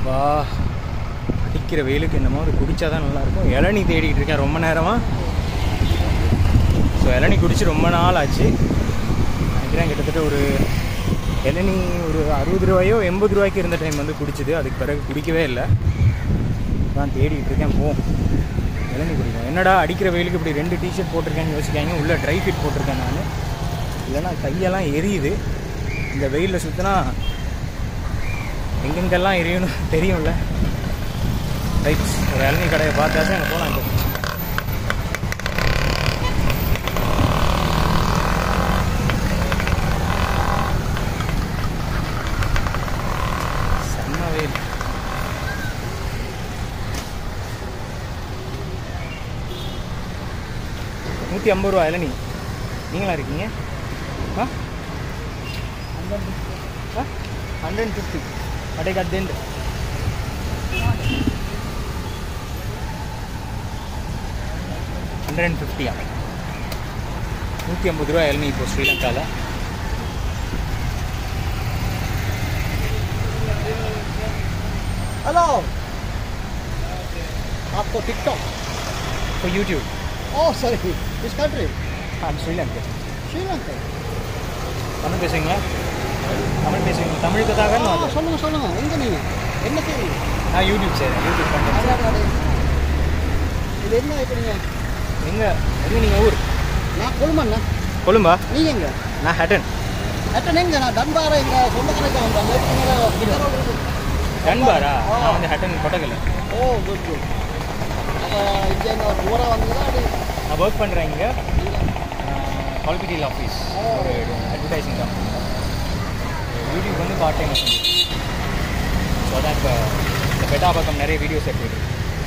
வா அடிக்கிற வெயிலுக்கு என்னமோ அது குடிச்சா தான் நல்லாயிருக்கும் இளநீ தேடிட்டு இருக்கேன் ரொம்ப நேரமாக ஸோ இளநீ குடிச்சு ரொம்ப நாள் ஆச்சு நினைக்கிறேன் கிட்டத்தட்ட ஒரு இளநீ ஒரு அறுபது ரூபாயோ எண்பது ரூபாய்க்கு இருந்த டைம் வந்து குடிச்சுது அதுக்கு பிறகு குடிக்கவே இல்லை தான் தேடிட்டு இருக்கேன் போ இளநீ குடிக்கும் என்னடா அடிக்கிற வெயிலுக்கு இப்படி ரெண்டு டிஷர்ட் போட்டிருக்கேன்னு யோசிக்காங்க உள்ளே ட்ரை ஃபிட் போட்டிருக்கேன் நான் இல்லைன்னா கையெல்லாம் எரியுது இந்த வெயிலில் சுற்றினா எங்கெங்கெல்லாம் எரியணும் தெரியும்ல ரைட் ஒரு இளநீ கடையை பார்த்தாச்சும் அங்கே போகலாம் இப்போ செம்ம வெயில் நூற்றி ஐம்பது ரூபா இளநீ நீங்களா இருக்கீங்க ஆ ஹண்ட்ரட் அண்ட் ஃபிஃப்டி அடே கட் ஹண்ட்ரட் அண்ட் ஃபிஃப்டியா நூற்றி ஐம்பது ரூபா இளநீ இப்போ ஸ்ரீலங்காவில் हेलो आपको टिकटॉक இப்போ யூடியூப் ओह सॉरी इस कंट्री ஆ ஸ்ரீலங்கா श्रीलंका தமிழ் பேசுவீங்களா தமிழ் பேசுவீங்களா தமிழ் கதாகன்னு ஆ, வந்தேன் சொல்லுங்க சொல்லுங்க எங்க நீங்க என்ன செய்றீங்க நான் யூடியூப் செய்கிறேன் யூடியூப் அடே, பண்ணுறேன் அடே, அடே. இது என்ன இப்போ நீங்க எங்கே எங்கே நீங்கள் ஊர் நான் கொழுமண்ணா கொழும்பா நீங்க எங்க நான் ஹட்டன் அட்டன் எங்க நான் தன்பார எங்க சொந்த கணக்கு வந்தாங்க டன்பாரா நான் வந்து Hatton Kotagala oh good good அப்போ இங்கே எங்க ஒரு ஊரா வந்ததா அப்படி நான் ஒர்க் பண்ணுறேன் இங்கே நீங்க கால்பிட்டியில் ஆஃபீஸ் ஓ. ஒரு அட்வர்டைசிங் தான் யூடியூப் வந்து பார்ட் டைம் ஸோ அதான் இப்போ இந்த பெட்டா பக்கம் நிறைய வீடியோஸ் எடுத்துக்கிட்டு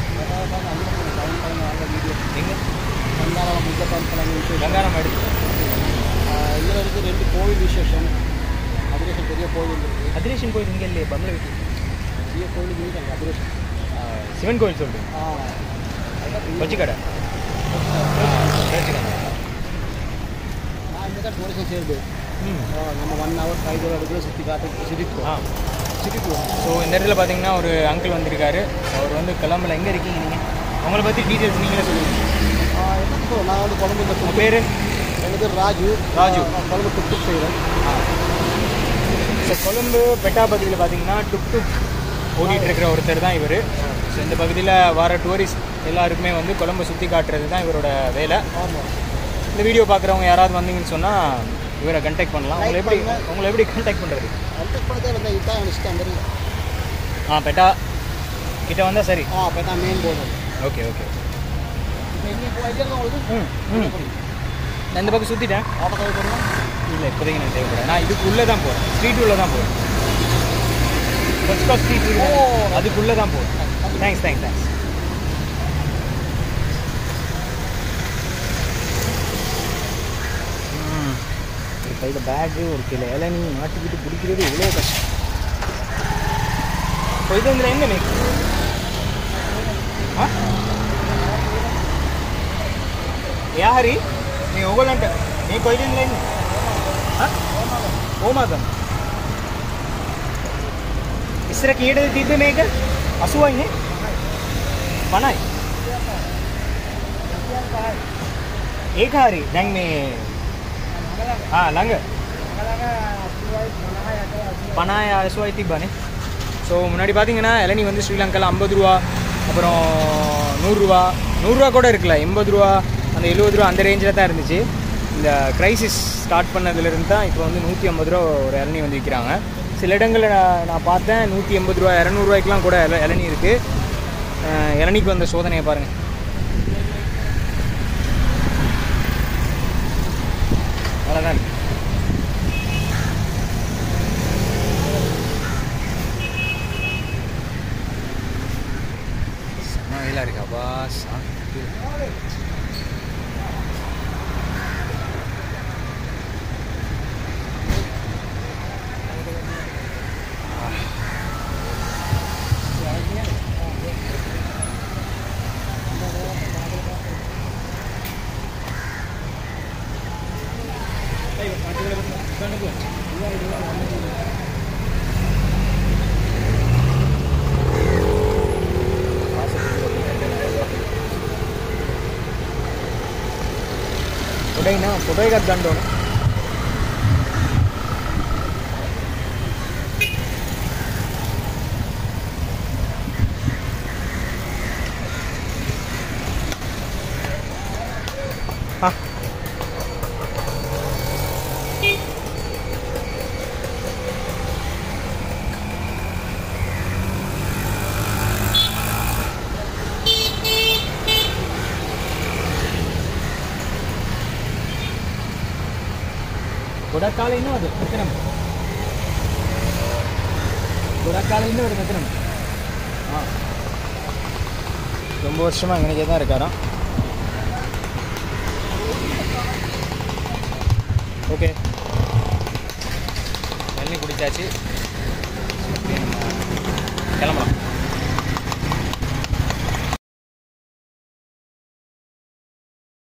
எங்கே கங்காரம் முத்தப்பழம் கங்காரம் எடுத்து இதில் இருக்கு ரெண்டு கோவில் விசேஷம் அதிரேஷன் பெரிய கோவில் இருக்கு அதிரேஷன் கோயில் இங்கே இல்லையே பம்ல வீட்டு பெரிய கோவில் இருக்காங்க அதிரேஷன் சிவன் கோயில் சொல்லிட்டு ஆ அதுதான் பெரிய கொச்சிக்கடை சேர்த்துக்கடை நான் இங்கே தான் டூரிசம் சேருது ம் நம்ம ஒன் ஹவர் ஃபைவ் ஹவர் எடுத்து சுற்றி காட்டு சிரிப்பு ஆ சிரிப்பு ஸோ இந்த இடத்துல பார்த்தீங்கன்னா ஒரு அங்கிள் வந்திருக்காரு அவர் வந்து கிளம்பல எங்கே இருக்கீங்க நீங்கள் உங்களை பற்றி டீட்டெயில்ஸ் நீங்களே சொல்லுங்கள் என்ன ஸோ நான் வந்து குழம்பு இந்த உங்கள் பேர் எனக்கு பேர் ராஜு ராஜு. நான் குழம்பு டுக் செய்கிறேன் ஸோ கொழும்பு பெட்டா பகுதியில் பார்த்தீங்கன்னா டுக் டுக் ஓடிட்டு இருக்கிற ஒருத்தர் தான் இவர் ஸோ இந்த பகுதியில் வர டூரிஸ்ட் எல்லாருக்குமே வந்து கொழும்பை சுற்றி காட்டுறது தான் இவரோட வேலை ஆமாம் இந்த வீடியோ பார்க்குறவங்க யாராவது வந்தீங்கன்னு சொன்னால் இவரை கண்டாக்ட் பண்ணலாம் உங்களை எப்படி உங்களை எப்படி கான்டாக்ட் பண்ணுறது கண்டக்ட் பண்ணதே வந்து இதுதான் எனக்கு இஷ்டம் தெரியும் ஆ பெட்டா கிட்ட வந்தால் சரி ஆ இப்போ தான் மெயின் போர்டு ஓகே ஓகே இப்போ எங்கே போய் ஐடியா உங்களுக்கு ம் ம் நான் இந்த பக்கம் சுற்றிட்டேன் ஆபத்தாக போகணும் இல்லை இப்போதைக்கு எனக்கு தேவைப்படாது நான் இதுக்குள்ளே தான் போகிறேன் ஸ்ட்ரீட் உள்ளே தான் போகிறேன் கொச்கா ஸ்ட்ரீட் ஓ. அதுக்குள்ளே தான் போகிறேன் தேங்க்ஸ் தேங்க்ஸ் தேங்க்ஸ் ஒரு கையில் பேக்கு ஒரு கிலோ இளநீ மாட்டிக்கிட்டு பிடிக்கிறது இவ்வளோ கஷ்டம் இப்போ இது இதில் என்ன மேக் ಯಾರಿ ನೀವು ಹೋಗೋಲ್ಲಂಟ ನೀ ಕೊಯ್ದಿಲ್ಲ ಇನ್ನು ಓಮಾದನ್ ಇಸ್ರ ಕೀಡ ತಿದ್ದೆ ಮೇಗ ಹಸುವ ಇನ್ನೆ ಮನಾಯ್ ಏಕ ಹಾರಿ ನಂಗೆ ಮೇ ಹಾಂ ಲಂಗ பணம் அசுவாய்த்தி பானே ஸோ முன்னாடி பார்த்தீங்கன்னா இளநீ வந்து ஸ்ரீலங்காவில் ஐம்பது ரூபா அப்புறம் நூறுரூவா நூறுரூவா கூட இருக்குல்ல எண்பது ரூபா அந்த எழுபது ரூபா அந்த ரேஞ்சில் தான் இருந்துச்சு இந்த க்ரைசிஸ் ஸ்டார்ட் பண்ணதுலேருந்து தான் இப்போ வந்து நூற்றி ஐம்பது ரூபா ஒரு இளநீ வந்து விற்கிறாங்க சில இடங்களில் நான் நான் பார்த்தேன் நூற்றி எண்பது ரூபா இரநூறுவாய்க்கெலாம் கூட இள- இளநீ இருக்குது இளநீக்கு வந்த சோதனையை பாருங்கள் அவ்வளோதான் இருக்கு செம்ம வெயிலாக இருக்கு அப்பா சாப்பிட்டு கொடைனா கொடைகா தண்டோன்னு ஆ கொடக்காலைன்னு அது மெத்தனம் கொடக்காலைன்னு ஒரு மெத்தனம் ஆ ரொம்ப வருஷமாக இங்கனக்கே தான் இருக்காராம் ஓகே தண்ணி குடிச்சாச்சு அப்படியே நம்ம கிளம்பலாம்